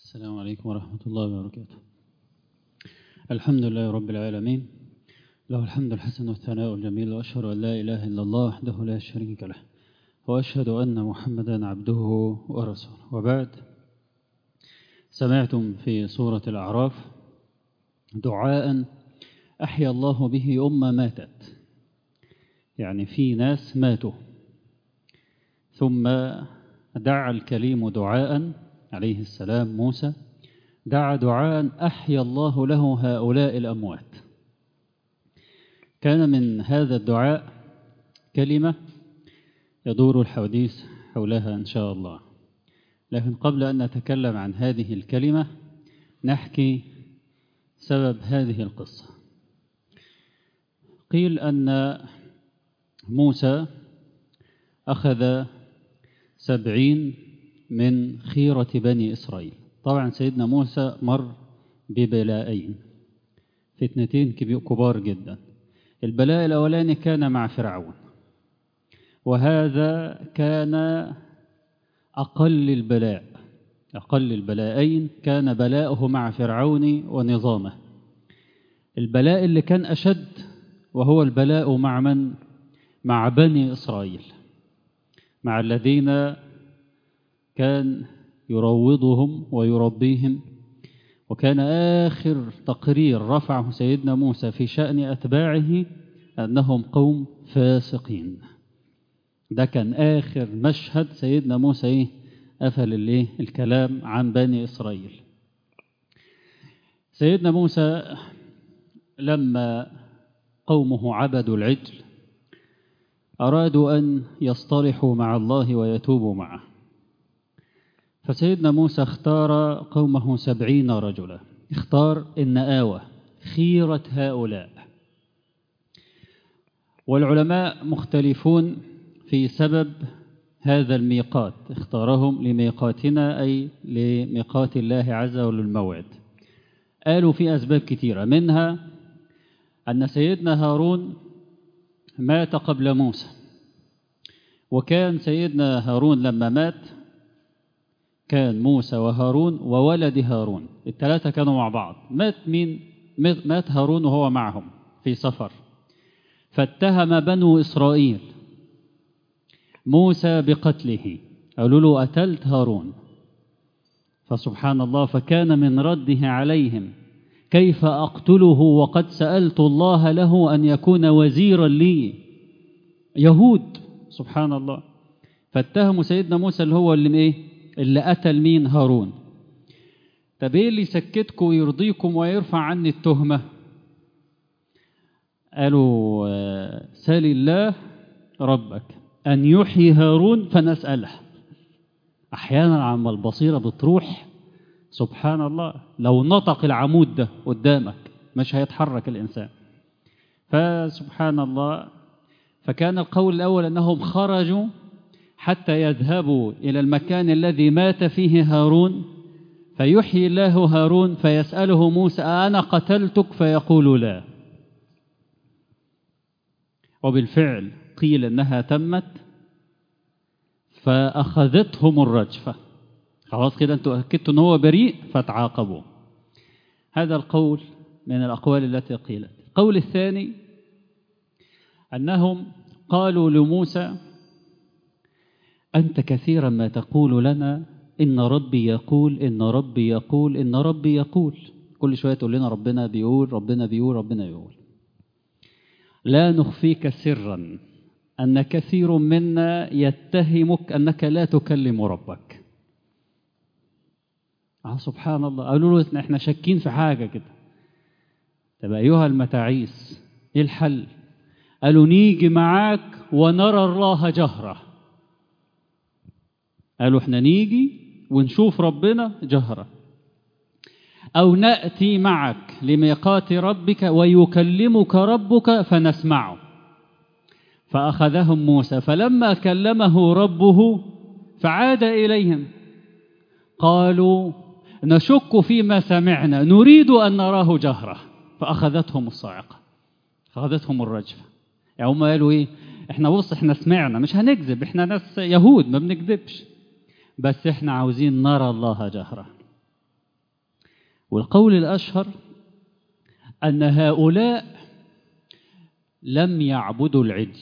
السلام عليكم ورحمة الله وبركاته الحمد لله رب العالمين له الحمد الحسن والثناء الجميل وأشهد أن لا إله إلا الله وحده لا شريك له وأشهد أن محمدا عبده ورسوله وبعد سمعتم في سورة الأعراف دعاء أحيا الله به أمة ماتت يعني في ناس ماتوا ثم دعا الكليم دعاء عليه السلام موسى دعا دعاء أحيا الله له هؤلاء الأموات كان من هذا الدعاء كلمة يدور الحديث حولها إن شاء الله لكن قبل أن نتكلم عن هذه الكلمة نحكي سبب هذه القصة قيل أن موسى أخذ سبعين من خيرة بني إسرائيل طبعا سيدنا موسى مر ببلائين فتنتين كبار جدا البلاء الأولاني كان مع فرعون وهذا كان أقل البلاء أقل البلاءين كان بلاؤه مع فرعون ونظامه البلاء اللي كان أشد وهو البلاء مع من؟ مع بني إسرائيل مع الذين كان يروضهم ويربيهم وكان آخر تقرير رفعه سيدنا موسى في شأن أتباعه أنهم قوم فاسقين ده كان آخر مشهد سيدنا موسى إيه قفل الإيه الكلام عن بني إسرائيل سيدنا موسى لما قومه عبدوا العجل أرادوا أن يصطلحوا مع الله ويتوبوا معه فسيدنا موسى اختار قومه سبعين رجلا اختار النآوة خيرة هؤلاء والعلماء مختلفون في سبب هذا الميقات اختارهم لميقاتنا أي لميقات الله عز وجل الموعد قالوا في أسباب كثيرة منها أن سيدنا هارون مات قبل موسى وكان سيدنا هارون لما مات كان موسى وهارون وولد هارون الثلاثة كانوا مع بعض مات مين مات هارون وهو معهم في سفر فاتهم بنو إسرائيل موسى بقتله قالوا له قتلت هارون فسبحان الله فكان من رده عليهم كيف أقتله وقد سألت الله له أن يكون وزيرا لي يهود سبحان الله فاتهموا سيدنا موسى اللي هو اللي ايه اللي قتل مين هارون طب ايه اللي يسكتكم ويرضيكم ويرفع عني التهمة قالوا سال الله ربك أن يحيي هارون فنسأله أحيانا عما البصيرة بتروح سبحان الله لو نطق العمود ده قدامك مش هيتحرك الإنسان فسبحان الله فكان القول الأول أنهم خرجوا حتى يذهبوا إلى المكان الذي مات فيه هارون فيحيي الله هارون فيسأله موسى أنا قتلتك فيقول لا وبالفعل قيل أنها تمت فأخذتهم الرجفة خلاص كده أنتوا أكدتوا أنه هو بريء فتعاقبوا هذا القول من الأقوال التي قيلت القول الثاني أنهم قالوا لموسى أنت كثيرا ما تقول لنا إن ربي يقول إن ربي يقول إن ربي يقول كل شوية تقول لنا ربنا بيقول ربنا بيقول ربنا بيقول لا نخفيك سرا أن كثير منا يتهمك أنك لا تكلم ربك آه سبحان الله قالوا له احنا شاكين في حاجة كده طب أيها المتاعيس إيه الحل قالوا نيجي معاك ونرى الله جهرة قالوا احنا نيجي ونشوف ربنا جهرة أو نأتي معك لميقات ربك ويكلمك ربك فنسمعه فأخذهم موسى فلما كلمه ربه فعاد إليهم قالوا نشك فيما سمعنا نريد أن نراه جهرة فأخذتهم الصاعقة أخذتهم الرجفة يعني هم قالوا إيه إحنا بص إحنا سمعنا مش هنكذب إحنا ناس يهود ما بنكذبش بس إحنا عاوزين نرى الله جهرة والقول الأشهر أن هؤلاء لم يعبدوا العجل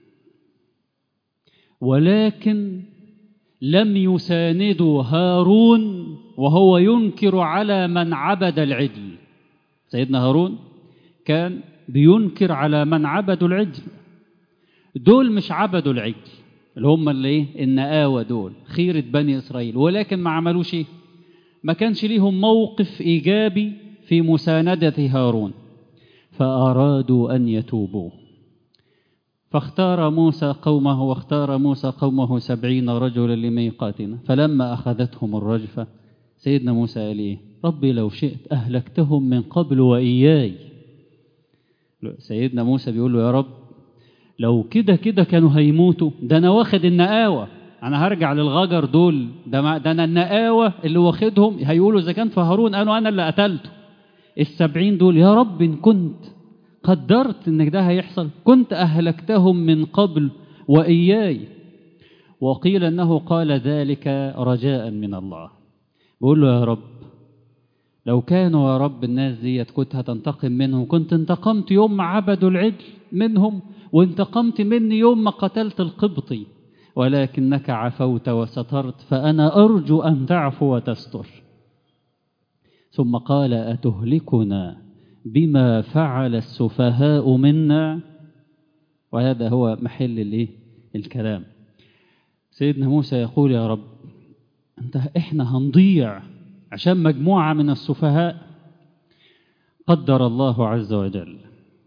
ولكن لم يساندوا هارون وهو ينكر على من عبد العجل سيدنا هارون كان بينكر على من عبدوا العجل دول مش عبدوا العجل اللي هم اللي ايه النقاوة دول خيرة بني إسرائيل ولكن ما عملوش ايه ما كانش ليهم موقف إيجابي في مساندة هارون فأرادوا أن يتوبوا فاختار موسى قومه واختار موسى قومه سبعين رجلا لميقاتنا فلما أخذتهم الرجفة سيدنا موسى قال إيه ربي لو شئت أهلكتهم من قبل وإياي سيدنا موسى بيقول له يا رب لو كده كده كانوا هيموتوا ده أنا واخد النقاوة أنا هرجع للغجر دول ده, ده أنا النقاوة اللي واخدهم هيقولوا إذا كان في هارون قالوا أنا اللي قتلته السبعين دول يا رب إن كنت قدرت إنك ده هيحصل كنت أهلكتهم من قبل وإياي وقيل أنه قال ذلك رجاء من الله بقول له يا رب لو كانوا يا رب الناس ديت كنت هتنتقم منهم كنت انتقمت يوم ما عبدوا العجل منهم وانتقمت مني يوم ما قتلت القبطي ولكنك عفوت وسترت فأنا أرجو أن تعفو وتستر ثم قال أتهلكنا بما فعل السفهاء منا وهذا هو محل الايه الكلام سيدنا موسى يقول يا رب انت احنا هنضيع عشان مجموعة من السفهاء قدر الله عز وجل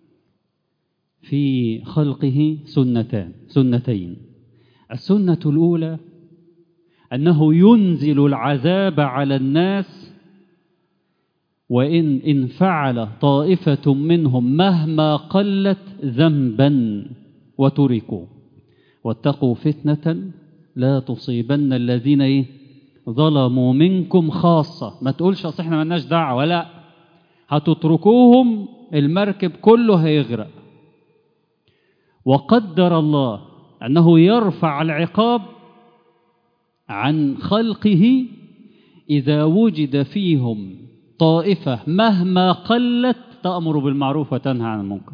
في خلقه سنتان سنتين السنة الأولى أنه ينزل العذاب على الناس وإن إن فعل طائفة منهم مهما قلت ذنبا وتركوا واتقوا فتنة لا تصيبن الذين إيه ظلموا منكم خاصة ما تقولش أصل إحنا ملناش دعوة لا هتتركوهم المركب كله هيغرق وقدر الله أنه يرفع العقاب عن خلقه إذا وجد فيهم طائفة مهما قلت تأمر بالمعروف وتنهى عن المنكر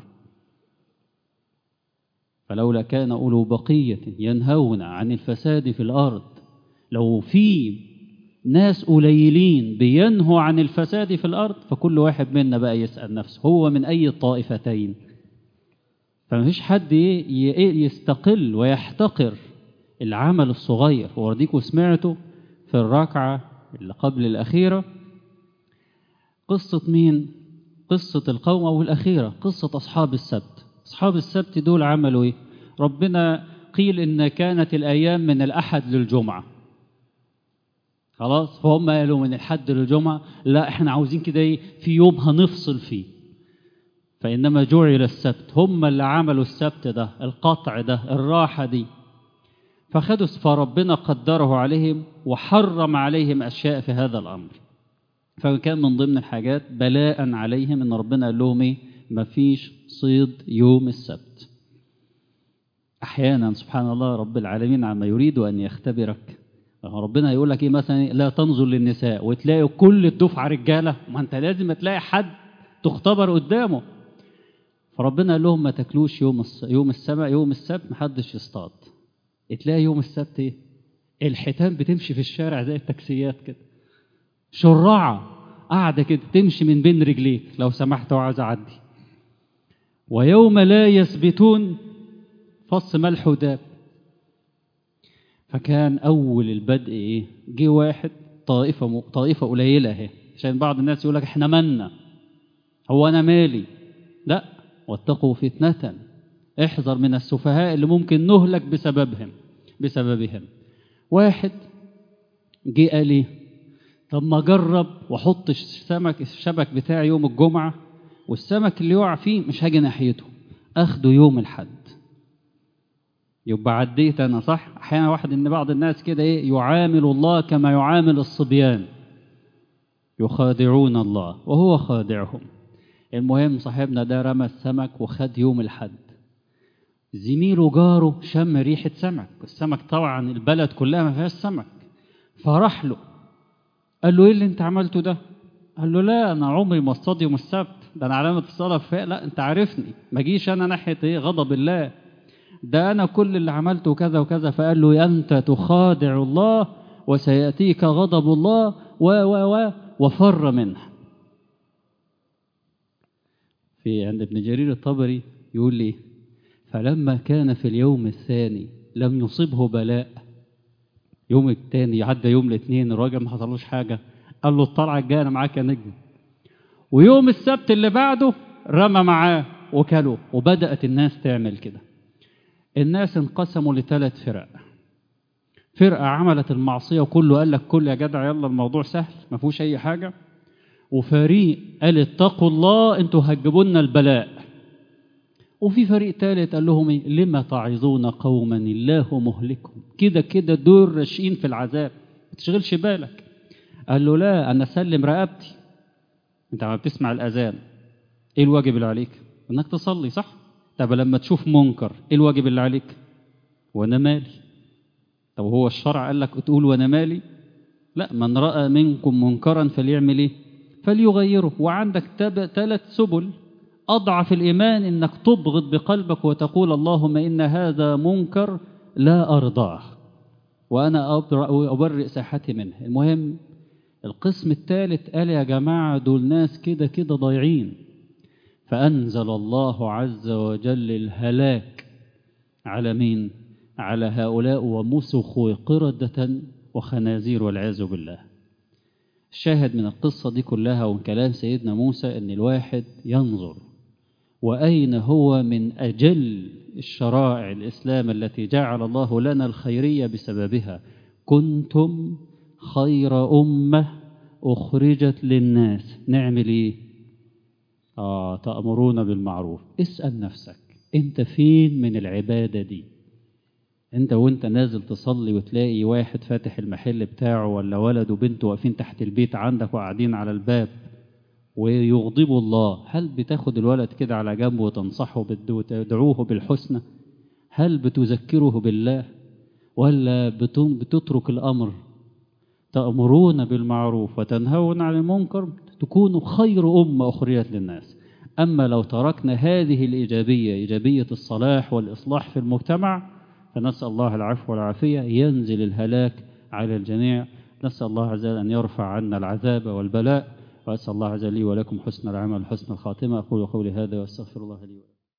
فلولا كان أولو بقية ينهون عن الفساد في الأرض لو في ناس قليلين بينهوا عن الفساد في الأرض فكل واحد منا بقى يسأل نفسه هو من أي الطائفتين فما فيش حد يستقل ويحتقر العمل الصغير ورديكم سمعته في الركعة اللي قبل الأخيرة قصة مين؟ قصة القوم أو الأخيرة قصة أصحاب السبت أصحاب السبت دول عملوا إيه؟ ربنا قيل إن كانت الأيام من الأحد للجمعة خلاص فهم قالوا من الحد للجمعة لا احنا عاوزين كده ايه في يوم هنفصل فيه فإنما جعل السبت هم اللي عملوا السبت ده القطع ده الراحة دي فخدوا فربنا قدره عليهم وحرم عليهم أشياء في هذا الأمر فكان من ضمن الحاجات بلاء عليهم ان ربنا قال لهم ايه مفيش صيد يوم السبت احيانا سبحان الله رب العالمين عما يريد ان يختبرك ربنا يقول لك ايه مثلا لا تنظر للنساء وتلاقي كل الدفعه رجاله ما انت لازم تلاقي حد تختبر قدامه فربنا قال لهم ما تاكلوش يوم يوم السبت يوم السبت محدش يصطاد تلاقي يوم السبت ايه الحيتان بتمشي في الشارع زي التاكسيات كده شراعة قاعدة كده تمشي من بين رجليك لو سمحت وعايز أعدي ويوم لا يثبتون فص ملح وداب فكان أول البدء إيه؟ جه واحد طائفة م... طائفة قليلة أهي عشان بعض الناس يقول لك إحنا مالنا هو أنا مالي لا واتقوا فتنة احذر من السفهاء اللي ممكن نهلك بسببهم بسببهم واحد جه قال إيه طب ما اجرب واحط السمك الشبك بتاعي يوم الجمعه والسمك اللي يقع فيه مش هاجي ناحيته اخده يوم الحد يبقى عديت انا صح احيانا واحد ان بعض الناس كده ايه يعامل الله كما يعامل الصبيان يخادعون الله وهو خادعهم المهم صاحبنا ده رمى السمك وخد يوم الحد زميله جاره شم ريحه سمك السمك طبعا البلد كلها ما فيهاش سمك فراح له قال له ايه اللي انت عملته ده قال له لا أنا عمري ما اصطاد يوم السبت ده أنا علامة الصلاة في لا أنت عارفني ما جيش أنا ناحية إيه غضب الله ده أنا كل اللي عملته كذا وكذا فقال له أنت تخادع الله وسيأتيك غضب الله و و و وفر منه في عند ابن جرير الطبري يقول لي فلما كان في اليوم الثاني لم يصبه بلاء يوم الثاني عدى يوم الاثنين الراجل ما حصلوش حاجة قال له الطلعة الجاية أنا معاك يا نجم ويوم السبت اللي بعده رمى معاه وكله وبدأت الناس تعمل كده الناس انقسموا لثلاث فرق فرقة عملت المعصية وكله قال لك كل يا جدع يلا الموضوع سهل ما فيهوش أي حاجة وفريق قال اتقوا الله انتوا هتجيبوا لنا البلاء وفي فريق ثالث قال لهم ايه لما تعظون قوما الله مهلكهم كده كده دول راشقين في العذاب ما تشغلش بالك قال له لا انا سلم رقبتي انت عم بتسمع الاذان ايه الواجب اللي عليك انك تصلي صح طب لما تشوف منكر ايه الواجب اللي عليك وانا مالي طب هو الشرع قال لك تقول وانا مالي لا من راى منكم منكرا فليعمل ايه فليغيره وعندك ثلاث سبل أضعف الإيمان إنك تبغض بقلبك وتقول اللهم إن هذا منكر لا أرضاه وأنا أبرئ ساحتي منه المهم القسم الثالث قال يا جماعة دول ناس كده كده ضايعين فأنزل الله عز وجل الهلاك على مين؟ على هؤلاء ومسخوا قردة وخنازير والعياذ بالله الشاهد من القصة دي كلها ومن كلام سيدنا موسى أن الواحد ينظر وأين هو من أجل الشرائع الإسلام التي جعل الله لنا الخيرية بسببها كنتم خير أمة أخرجت للناس نعمل إيه؟ آه تأمرون بالمعروف اسأل نفسك أنت فين من العبادة دي انت وانت نازل تصلي وتلاقي واحد فاتح المحل بتاعه ولا ولد وبنته واقفين تحت البيت عندك وقاعدين على الباب ويغضبوا الله هل بتاخد الولد كده على جنب وتنصحه وتدعوه بالحسنى هل بتذكره بالله ولا بتترك الأمر تأمرون بالمعروف وتنهون عن المنكر تكونوا خير أمة أخرجت للناس أما لو تركنا هذه الإيجابية إيجابية الصلاح والإصلاح في المجتمع فنسأل الله العفو والعافية ينزل الهلاك على الجميع نسأل الله عز وجل أن يرفع عنا العذاب والبلاء وأسأل الله عز وجل لي ولكم حسن العمل حسن الخاتمة أقول قولي هذا وأستغفر الله لي ولكم